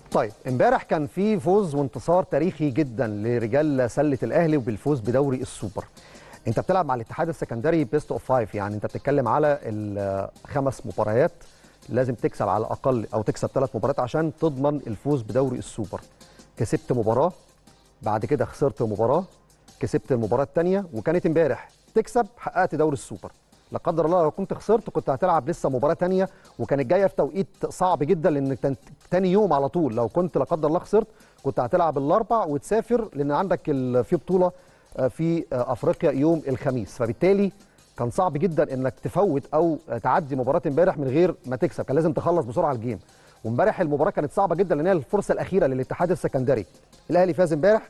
طيب امبارح كان في فوز وانتصار تاريخي جدا لرجال سله الاهلي وبالفوز بدوري السوبر انت بتلعب مع الاتحاد السكندري بيست اوف فايف يعني انت بتتكلم على الخمس مباريات لازم تكسب على الاقل او تكسب ثلاث مباريات عشان تضمن الفوز بدوري السوبر كسبت مباراه بعد كده خسرت مباراه كسبت المباراه الثانيه وكانت امبارح تكسب حققت دوري السوبر لا قدر الله لو كنت خسرت كنت هتلعب لسه مباراه ثانيه وكانت جايه في توقيت صعب جدا لان تاني يوم على طول لو كنت لا قدر الله خسرت كنت هتلعب الاربع وتسافر لان عندك في بطوله في افريقيا يوم الخميس فبالتالي كان صعب جدا انك تفوت او تعدي مباراه امبارح من غير ما تكسب كان لازم تخلص بسرعه الجيم وامبارح المباراه كانت صعبه جدا لان هي الفرصه الاخيره للاتحاد السكندري الاهلي فاز امبارح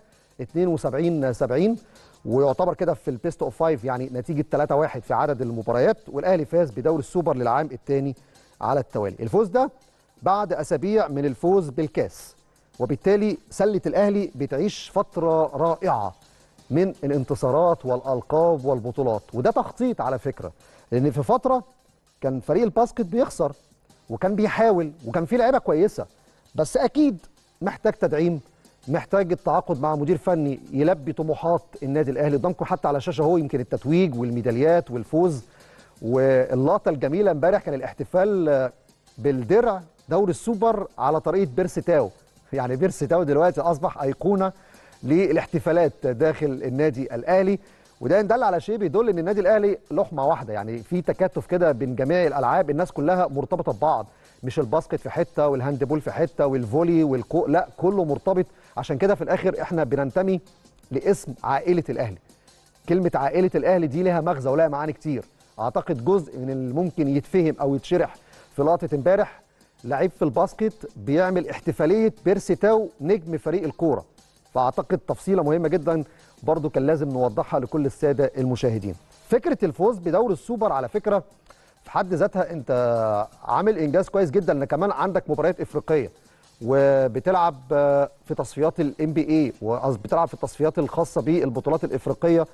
72 70 ويعتبر كده في البيست اوف فايف يعني نتيجه 3 1 في عدد المباريات والاهلي فاز بدوري السوبر للعام الثاني على التوالي الفوز ده بعد اسابيع من الفوز بالكاس وبالتالي سله الاهلي بتعيش فتره رائعه من الانتصارات والالقاب والبطولات وده تخطيط على فكره لان في فتره كان فريق الباسكت بيخسر وكان بيحاول وكان فيه لعيبه كويسه بس اكيد محتاج تدعيم محتاج التعاقد مع مدير فني يلبي طموحات النادي الاهلي قدامكم حتى على الشاشه هو يمكن التتويج والميداليات والفوز واللقطه الجميله امبارح كان الاحتفال بالدرع دوري السوبر على طريقه بيرسي تاو يعني بيرسي تاو دلوقتي اصبح ايقونه للاحتفالات داخل النادي الاهلي وده يدل على شيء بيدل ان النادي الاهلي لحمه واحده يعني في تكاتف كده بين جميع الالعاب الناس كلها مرتبطه ببعض مش الباسكت في حته والهاندبول في حته والفولي والكو لا كله مرتبط عشان كده في الاخر احنا بننتمي لاسم عائله الاهلي كلمه عائله الاهلي دي لها مغزى ولها معاني كتير اعتقد جزء من اللي ممكن يتفهم او يتشرح في لقطه امبارح لعيب في الباسكت بيعمل احتفاليه بيرسي تاو نجم فريق الكوره فاعتقد تفصيله مهمه جدا برضو كان لازم نوضحها لكل الساده المشاهدين فكره الفوز بدوري السوبر على فكره في حد ذاتها انت عامل انجاز كويس جدا ان كمان عندك مباريات افريقيه وبتلعب في تصفيات الام بي اي وبتلعب في التصفيات الخاصه بالبطولات الافريقيه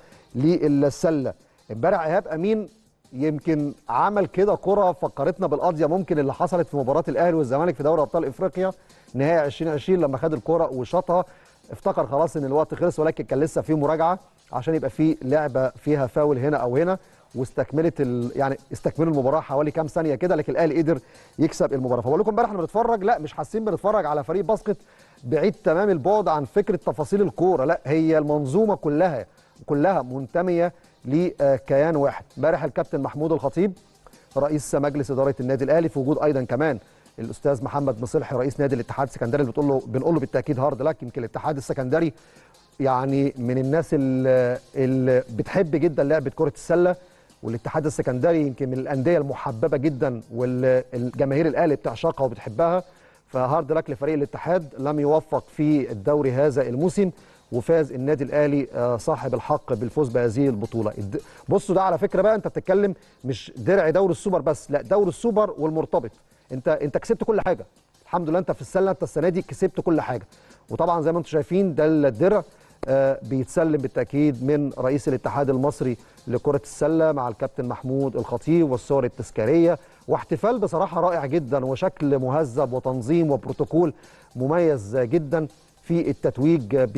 للسله امبارح ايهاب امين يمكن عمل كده كره فكرتنا بالقضيه ممكن اللي حصلت في مباراه الاهلي والزمالك في دوري ابطال افريقيا نهائي 2020 لما خد الكره وشاطها افتكر خلاص ان الوقت خلص ولكن كان لسه في مراجعه عشان يبقى في لعبه فيها فاول هنا او هنا واستكملت ال... يعني استكملوا المباراه حوالي كام ثانيه كده لكن الاهلي قدر يكسب المباراه فبقول لكم امبارح احنا بنتفرج لا مش حاسين بنتفرج على فريق باسكت بعيد تمام البعد عن فكره تفاصيل الكوره لا هي المنظومه كلها كلها منتميه لكيان واحد امبارح الكابتن محمود الخطيب رئيس مجلس اداره النادي الاهلي في وجود ايضا كمان الاستاذ محمد مصلحي رئيس نادي الاتحاد السكندري اللي بتقول له بنقول له بالتاكيد هارد لك يمكن الاتحاد السكندري يعني من الناس اللي, اللي بتحب جدا لعبه كره السله والاتحاد السكندري يمكن من الانديه المحببه جدا والجماهير الاهلي بتعشقها وبتحبها فهارد لك لفريق الاتحاد لم يوفق في الدوري هذا الموسم وفاز النادي الاهلي صاحب الحق بالفوز بهذه البطوله بصوا ده على فكره بقى انت بتتكلم مش درع دوري السوبر بس لا دوري السوبر والمرتبط انت انت كسبت كل حاجه الحمد لله انت في السله انت السنه دي كسبت كل حاجه وطبعا زي ما انتم شايفين ده الدرع آه بيتسلم بالتاكيد من رئيس الاتحاد المصري لكره السله مع الكابتن محمود الخطيب والصور التذكاريه واحتفال بصراحه رائع جدا وشكل مهذب وتنظيم وبروتوكول مميز جدا في التتويج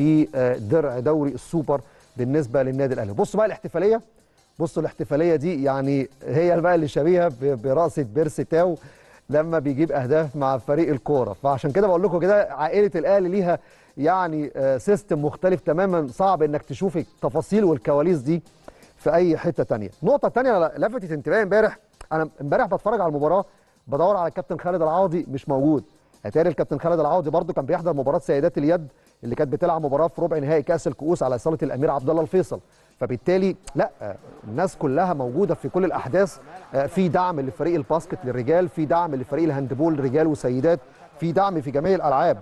بدرع دوري السوبر بالنسبه للنادي الاهلي بصوا بقى الاحتفاليه بصوا الاحتفاليه دي يعني هي بقى اللي شبيهه براسه بيرسي تاو لما بيجيب اهداف مع فريق الكوره فعشان كده بقول لكم كده عائله الاهلي ليها يعني سيستم مختلف تماما صعب انك تشوف التفاصيل والكواليس دي في اي حته تانية نقطه تانية لفتت انتباهي امبارح انا امبارح بتفرج على المباراه بدور على الكابتن خالد العوضي مش موجود اتاري الكابتن خالد العوضي برده كان بيحضر مباراه سيدات اليد اللي كانت بتلعب مباراه في ربع نهائي كاس الكؤوس على صاله الامير عبد الله الفيصل فبالتالي لا الناس كلها موجوده في كل الاحداث في دعم لفريق الباسكت للرجال في دعم لفريق الهاندبول رجال وسيدات في دعم في جميع الالعاب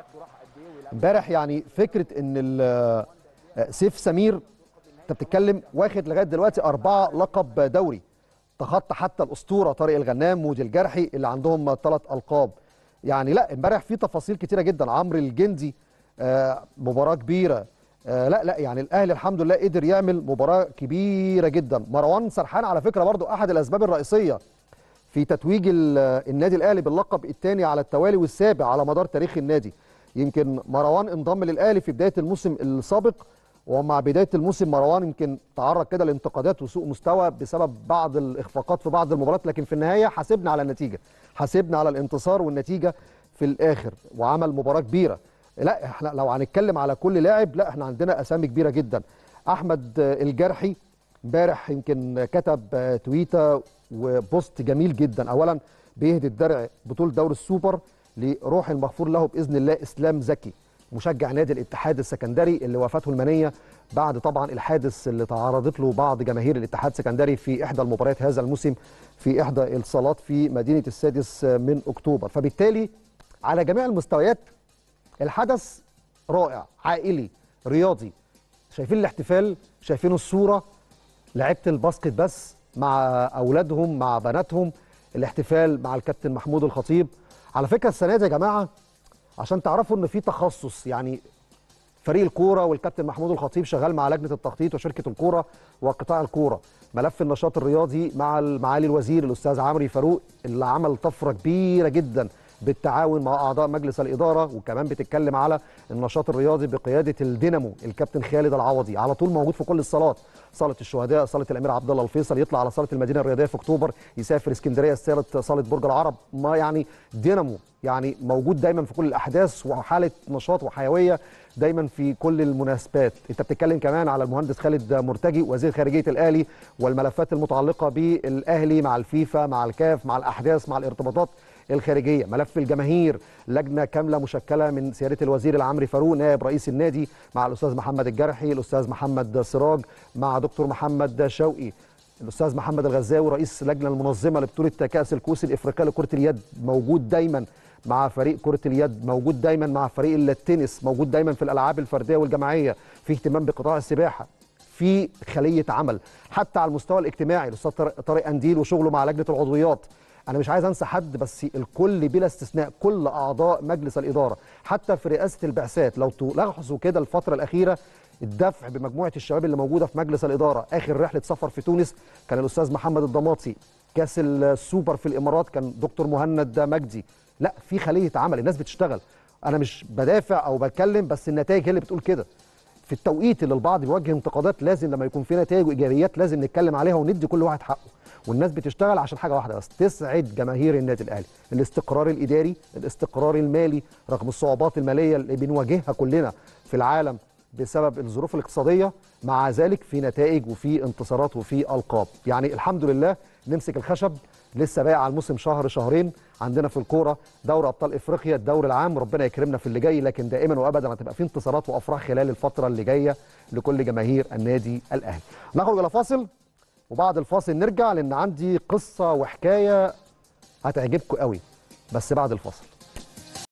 امبارح يعني فكره ان سيف سمير انت بتتكلم واخد لغايه دلوقتي اربعه لقب دوري تخطى حتى الاسطوره طارق الغنام مودي الجرحي اللي عندهم ثلاث القاب يعني لا امبارح في تفاصيل كتيره جدا عمرو الجندي آه مباراه كبيره آه لا لا يعني الاهلي الحمد لله قدر يعمل مباراه كبيره جدا مروان سرحان على فكره برضو احد الاسباب الرئيسيه في تتويج ال- النادي الاهلي باللقب الثاني على التوالي والسابع على مدار تاريخ النادي يمكن مروان انضم للاهلي في بدايه الموسم السابق ومع بدايه الموسم مروان يمكن تعرض كده لانتقادات وسوء مستوى بسبب بعض الاخفاقات في بعض المباريات لكن في النهايه حاسبنا على النتيجه حاسبنا على الانتصار والنتيجه في الاخر وعمل مباراه كبيره لا احنا لو هنتكلم على كل لاعب لا احنا عندنا اسامي كبيره جدا احمد الجرحي امبارح يمكن كتب آه، تويته وبوست جميل جدا اولا بيهدي الدرع بطوله دوري السوبر لروح المغفور له باذن الله اسلام زكي مشجع نادي الاتحاد السكندري اللي وفاته المنيه بعد طبعا الحادث اللي تعرضت له بعض جماهير الاتحاد السكندري في احدى المباريات هذا الموسم في احدى الصالات في مدينه السادس من اكتوبر فبالتالي على جميع المستويات الحدث رائع عائلي رياضي شايفين الاحتفال شايفين الصوره لعيبه الباسكت بس مع اولادهم مع بناتهم الاحتفال مع الكابتن محمود الخطيب على فكره السنه دي يا جماعه عشان تعرفوا ان في تخصص يعني فريق الكوره والكابتن محمود الخطيب شغال مع لجنه التخطيط وشركه الكوره وقطاع الكوره ملف النشاط الرياضي مع معالي الوزير الاستاذ عمرو فاروق اللي عمل طفره كبيره جدا بالتعاون مع اعضاء مجلس الاداره وكمان بتتكلم على النشاط الرياضي بقياده الدينامو الكابتن خالد العوضي على طول موجود في كل الصالات صاله الشهداء صاله الامير عبد الله الفيصل يطلع على صاله المدينه الرياضيه في اكتوبر يسافر اسكندريه صاله صاله برج العرب ما يعني دينامو يعني موجود دايما في كل الاحداث وحاله نشاط وحيويه دايما في كل المناسبات انت بتتكلم كمان على المهندس خالد مرتجي وزير خارجيه الاهلي والملفات المتعلقه بالاهلي مع الفيفا مع الكاف مع الاحداث مع الارتباطات الخارجيه ملف الجماهير لجنه كامله مشكله من سياده الوزير العمري فاروق نائب رئيس النادي مع الاستاذ محمد الجرحي الاستاذ محمد سراج مع دكتور محمد شوقي الاستاذ محمد الغزاوي رئيس اللجنه المنظمه لبطوله كاس الكؤوس الافريقيه لكره اليد موجود دايما مع فريق كره اليد موجود دايما مع فريق التنس موجود دايما في الالعاب الفرديه والجماعيه في اهتمام بقطاع السباحه في خليه عمل حتى على المستوى الاجتماعي الاستاذ طارق- طارق انديل وشغله مع لجنه العضويات انا مش عايز انسى حد بس الكل بلا استثناء كل اعضاء مجلس الاداره حتى في رئاسه البعثات لو تلاحظوا كده الفتره الاخيره الدفع بمجموعه الشباب اللي موجوده في مجلس الاداره اخر رحله سفر في تونس كان الاستاذ محمد الضماطي كاس السوبر في الامارات كان دكتور مهند مجدي لا في خليه عمل الناس بتشتغل انا مش بدافع او بتكلم بس النتائج هي اللي بتقول كده في التوقيت اللي البعض بيوجه انتقادات لازم لما يكون في نتائج وايجابيات لازم نتكلم عليها وندي كل واحد حقه والناس بتشتغل عشان حاجه واحده بس تسعد جماهير النادي الاهلي الاستقرار الاداري الاستقرار المالي رغم الصعوبات الماليه اللي بنواجهها كلنا في العالم بسبب الظروف الاقتصاديه مع ذلك في نتائج وفي انتصارات وفي القاب يعني الحمد لله نمسك الخشب لسه باقي على الموسم شهر شهرين عندنا في الكوره دوري ابطال افريقيا الدوري العام ربنا يكرمنا في اللي جاي لكن دائما وابدا هتبقى في انتصارات وافراح خلال الفتره اللي جايه لكل جماهير النادي الاهلي نخرج الى فاصل وبعد الفاصل نرجع لان عندي قصه وحكايه هتعجبكم قوي بس بعد الفاصل